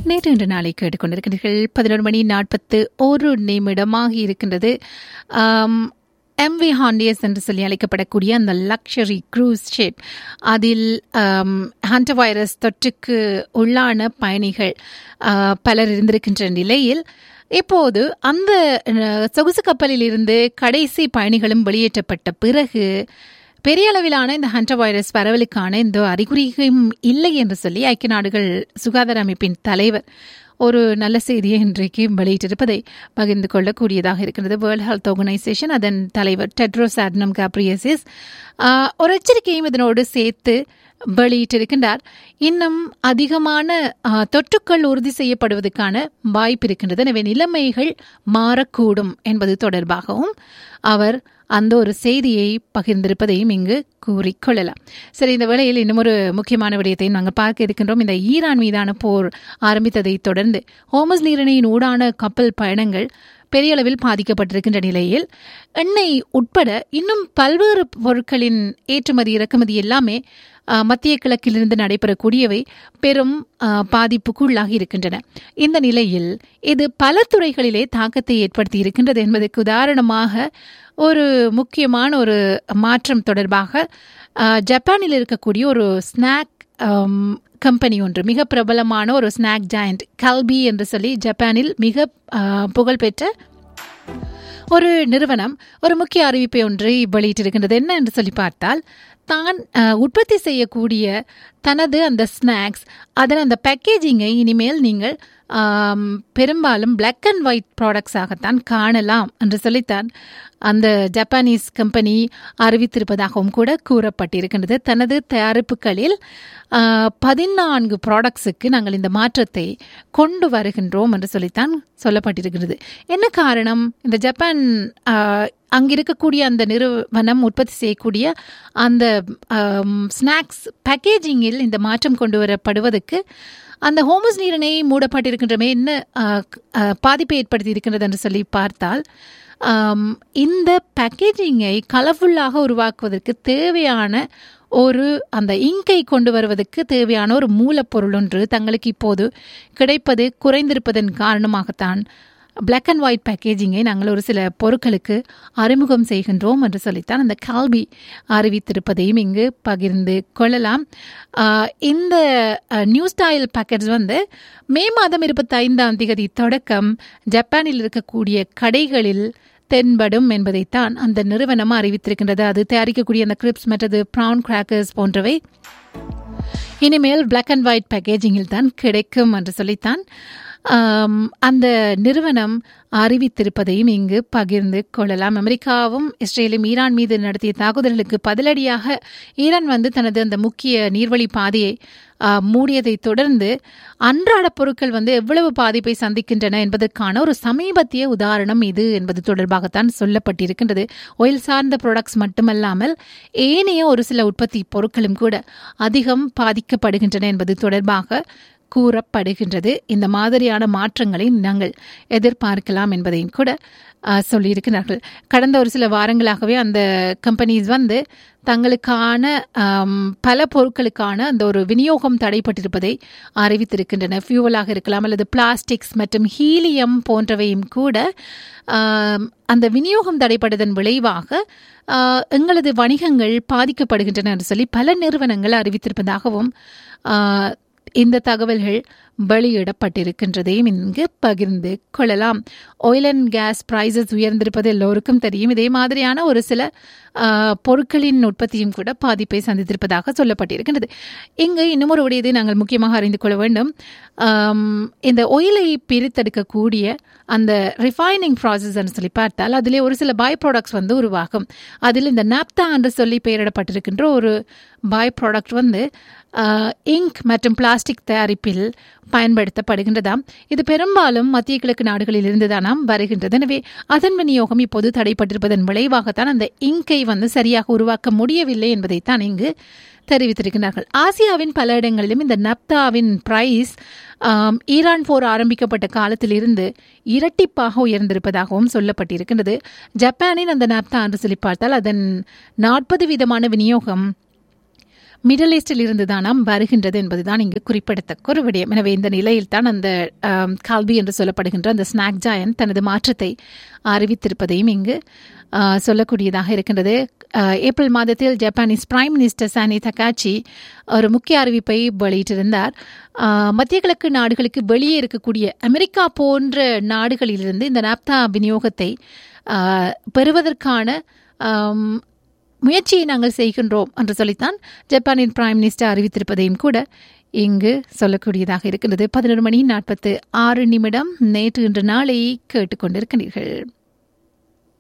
நேற்று இன்று நாளை கேட்டுக்கொண்டிருக்கிறீர்கள் பதினொரு மணி நாற்பத்து ஒரு நிமிடமாக இருக்கின்றது எம்வி ஹாண்டியஸ் என்று சொல்லி அழைக்கப்படக்கூடிய அந்த லக்ஷரி க்ரூஸ் ஷிப் அதில் ஹண்டர் வைரஸ் தொற்றுக்கு உள்ளான பயணிகள் பலர் இருந்திருக்கின்ற நிலையில் இப்போது அந்த சொகுசு கப்பலில் இருந்து கடைசி பயணிகளும் வெளியேற்றப்பட்ட பிறகு பெரிய அளவிலான இந்த ஹண்டர் வைரஸ் பரவலுக்கான இந்த அறிகுறியும் இல்லை என்று சொல்லி ஐக்கிய நாடுகள் சுகாதார அமைப்பின் தலைவர் ஒரு நல்ல செய்தியை இன்றைக்கு வெளியிட்டிருப்பதை பகிர்ந்து கொள்ளக்கூடியதாக இருக்கிறது வேர்ல்ட் ஹெல்த் ஆர்கனைசேஷன் அதன் தலைவர் டெட்ரோஸ் அட்னம் காப்ரியசிஸ் ஒரு எச்சரிக்கையும் இதனோடு சேர்த்து வெளியிட்டிருக்கின்றார் இன்னும் அதிகமான தொற்றுக்கள் உறுதி செய்யப்படுவதற்கான வாய்ப்பு இருக்கின்றது எனவே நிலைமைகள் மாறக்கூடும் என்பது தொடர்பாகவும் அவர் அந்த ஒரு செய்தியை பகிர்ந்திருப்பதையும் இங்கு கூறிக்கொள்ளலாம் சரி இந்த வேளையில் இன்னும் ஒரு முக்கியமான விடயத்தை நாங்கள் பார்க்க இருக்கின்றோம் இந்த ஈரான் மீதான போர் ஆரம்பித்ததை தொடர்ந்து ஹோமஸ் நீரிணையின் ஊடான கப்பல் பயணங்கள் பெரிய அளவில் பாதிக்கப்பட்டிருக்கின்ற நிலையில் எண்ணெய் உட்பட இன்னும் பல்வேறு பொருட்களின் ஏற்றுமதி இறக்குமதி எல்லாமே மத்திய கிழக்கிலிருந்து நடைபெறக்கூடியவை பெரும் பாதிப்புக்குள்ளாகி இருக்கின்றன இந்த நிலையில் இது பல துறைகளிலே தாக்கத்தை ஏற்படுத்தி இருக்கின்றது என்பதற்கு உதாரணமாக ஒரு முக்கியமான ஒரு மாற்றம் தொடர்பாக ஜப்பானில் இருக்கக்கூடிய ஒரு ஸ்நாக் கம்பெனி ஒன்று மிக பிரபலமான ஒரு ஸ்நாக் ஜாயண்ட் கல்பி என்று சொல்லி ஜப்பானில் மிக புகழ்பெற்ற ஒரு நிறுவனம் ஒரு முக்கிய அறிவிப்பை ஒன்றை வெளியிட்டிருக்கின்றது என்ன என்று சொல்லி பார்த்தால் தான் உற்பத்தி செய்யக்கூடிய தனது அந்த ஸ்நாக்ஸ் அதன் அந்த பேக்கேஜிங்கை இனிமேல் நீங்கள் பெரும்பாலும் பிளாக் அண்ட் ஒயிட் ப்ராடக்ட்ஸாகத்தான் காணலாம் என்று சொல்லித்தான் அந்த ஜப்பானீஸ் கம்பெனி அறிவித்திருப்பதாகவும் கூட கூறப்பட்டிருக்கின்றது தனது தயாரிப்புகளில் பதினான்கு ப்ராடக்ட்ஸுக்கு நாங்கள் இந்த மாற்றத்தை கொண்டு வருகின்றோம் என்று சொல்லித்தான் சொல்லப்பட்டிருக்கிறது என்ன காரணம் இந்த ஜப்பான் அங்கிருக்கக்கூடிய அந்த நிறுவனம் உற்பத்தி செய்யக்கூடிய அந்த ஸ்நாக்ஸ் பேக்கேஜிங்கில் இந்த மாற்றம் கொண்டு வரப்படுவதற்கு அந்த ஹோமஸ் நீரிணை மூடப்பட்டிருக்கின்றமே என்ன பாதிப்பை ஏற்படுத்தி இருக்கின்றது என்று சொல்லி பார்த்தால் இந்த பேக்கேஜிங்கை கலர்ஃபுல்லாக உருவாக்குவதற்கு தேவையான ஒரு அந்த இங்கை கொண்டு வருவதற்கு தேவையான ஒரு மூலப்பொருள் ஒன்று தங்களுக்கு இப்போது கிடைப்பது குறைந்திருப்பதன் காரணமாகத்தான் பிளாக் அண்ட் ஒயிட் பேக்கேஜிங்கை நாங்கள் ஒரு சில பொருட்களுக்கு அறிமுகம் செய்கின்றோம் என்று சொல்லித்தான் அந்த கல்வி அறிவித்திருப்பதையும் இங்கு பகிர்ந்து கொள்ளலாம் இந்த நியூ ஸ்டைல் பேக்கெட்ஸ் வந்து மே மாதம் இருபத்தைந்தாம் தேதி தொடக்கம் ஜப்பானில் இருக்கக்கூடிய கடைகளில் தென்படும் என்பதைத்தான் அந்த நிறுவனம் அறிவித்திருக்கின்றது அது தயாரிக்கக்கூடிய அந்த கிரிப்ஸ் மற்றது ப்ரவுன் கிராக்கர்ஸ் போன்றவை இனிமேல் பிளாக் அண்ட் ஒயிட் பேக்கேஜிங்கில் தான் கிடைக்கும் என்று சொல்லித்தான் அந்த நிறுவனம் அறிவித்திருப்பதையும் இங்கு பகிர்ந்து கொள்ளலாம் அமெரிக்காவும் இஸ்ரேலும் ஈரான் மீது நடத்திய தாக்குதல்களுக்கு பதிலடியாக ஈரான் வந்து தனது அந்த முக்கிய நீர்வழி பாதையை மூடியதை தொடர்ந்து அன்றாட பொருட்கள் வந்து எவ்வளவு பாதிப்பை சந்திக்கின்றன என்பதற்கான ஒரு சமீபத்திய உதாரணம் இது என்பது தொடர்பாகத்தான் சொல்லப்பட்டிருக்கின்றது ஒயில் சார்ந்த ப்ராடக்ட்ஸ் மட்டுமல்லாமல் ஏனைய ஒரு சில உற்பத்தி பொருட்களும் கூட அதிகம் பாதிக்கப்படுகின்றன என்பது தொடர்பாக கூறப்படுகின்றது இந்த மாதிரியான மாற்றங்களை நாங்கள் எதிர்பார்க்கலாம் என்பதையும் கூட சொல்லியிருக்கிறார்கள் கடந்த ஒரு சில வாரங்களாகவே அந்த கம்பெனிஸ் வந்து தங்களுக்கான பல பொருட்களுக்கான அந்த ஒரு விநியோகம் தடைப்பட்டிருப்பதை அறிவித்திருக்கின்றன ஃபியூவலாக இருக்கலாம் அல்லது பிளாஸ்டிக்ஸ் மற்றும் ஹீலியம் போன்றவையும் கூட அந்த விநியோகம் தடைப்பட்டதன் விளைவாக எங்களது வணிகங்கள் பாதிக்கப்படுகின்றன என்று சொல்லி பல நிறுவனங்கள் அறிவித்திருப்பதாகவும் இந்த தகவல்கள் வெளியிடப்பட்டிருக்கின்றதையும் இங்கு பகிர்ந்து கொள்ளலாம் ஆயில் அண்ட் கேஸ் பிரைசஸ் உயர்ந்திருப்பது எல்லோருக்கும் தெரியும் இதே மாதிரியான ஒரு சில பொருட்களின் உற்பத்தியும் கூட பாதிப்பை சந்தித்திருப்பதாக சொல்லப்பட்டிருக்கின்றது இங்கு இன்னும் ஒரு விடயத்தை நாங்கள் முக்கியமாக அறிந்து கொள்ள வேண்டும் இந்த ஒயிலை பிரித்தெடுக்கக்கூடிய அந்த ரிஃபைனிங் ப்ராசஸ் சொல்லி பார்த்தால் அதிலே ஒரு சில பாய் ப்ராடக்ட்ஸ் வந்து உருவாகும் அதில் இந்த நாப்தா என்று சொல்லி பெயரிடப்பட்டிருக்கின்ற ஒரு பாய் ப்ராடக்ட் வந்து இங்க் மற்றும் பிளாஸ்டிக் தயாரிப்பில் பயன்படுத்தப்படுகின்றதாம் இது பெரும்பாலும் மத்திய கிழக்கு நாடுகளில் இருந்துதானாம் வருகின்றது எனவே அதன் விநியோகம் இப்போது தடைப்பட்டிருப்பதன் விளைவாகத்தான் அந்த இங்கை வந்து சரியாக உருவாக்க முடியவில்லை என்பதைத்தான் இங்கு தெரிவித்திருக்கிறார்கள் ஆசியாவின் பல இடங்களிலும் இந்த நப்தாவின் பிரைஸ் ஈரான் போர் ஆரம்பிக்கப்பட்ட காலத்திலிருந்து இரட்டிப்பாக உயர்ந்திருப்பதாகவும் சொல்லப்பட்டிருக்கின்றது ஜப்பானின் அந்த நப்தா என்று சொல்லி பார்த்தால் அதன் நாற்பது விதமான விநியோகம் மிடில் ஈஸ்டில் இருந்து தானாம் வருகின்றது என்பதுதான் இங்கு குறிப்பிடத்தக்க ஒரு விடயம் எனவே இந்த நிலையில் தான் அந்த ஆம், கால்பி என்று சொல்லப்படுகின்ற அந்த ஸ்நாக் ஜாயன் தனது மாற்றத்தை அறிவித்திருப்பதையும் இங்கு ஆ, சொல்லக்கூடியதாக இருக்கின்றது ஆ, ஏப்ரல் மாதத்தில் Japanese prime minister Sanae Takaichi ஒரு முக்கிய அறிவிப்பை வெளியிட்டிருந்தார் ஆ, மத்திய கிழக்கு நாடுகளுக்கு வெளியே இருக்கக்கூடிய அமெரிக்கா போன்ற நாடுகளிலிருந்து இந்த நாப்தா விநியோகத்தை ஆ, பெறுவதற்கான ஆம், முயற்சியை நாங்கள் செய்கின்றோம் என்று சொல்லித்தான் ஜப்பானின் பிரைம் மினிஸ்டர் அறிவித்திருப்பதையும் கூட இங்கு சொல்லக்கூடியதாக இருக்கின்றது பதினொரு மணி நாற்பத்து ஆறு நிமிடம் நேற்று இன்று நாளை கேட்டுக்கொண்டிருக்கிறீர்கள்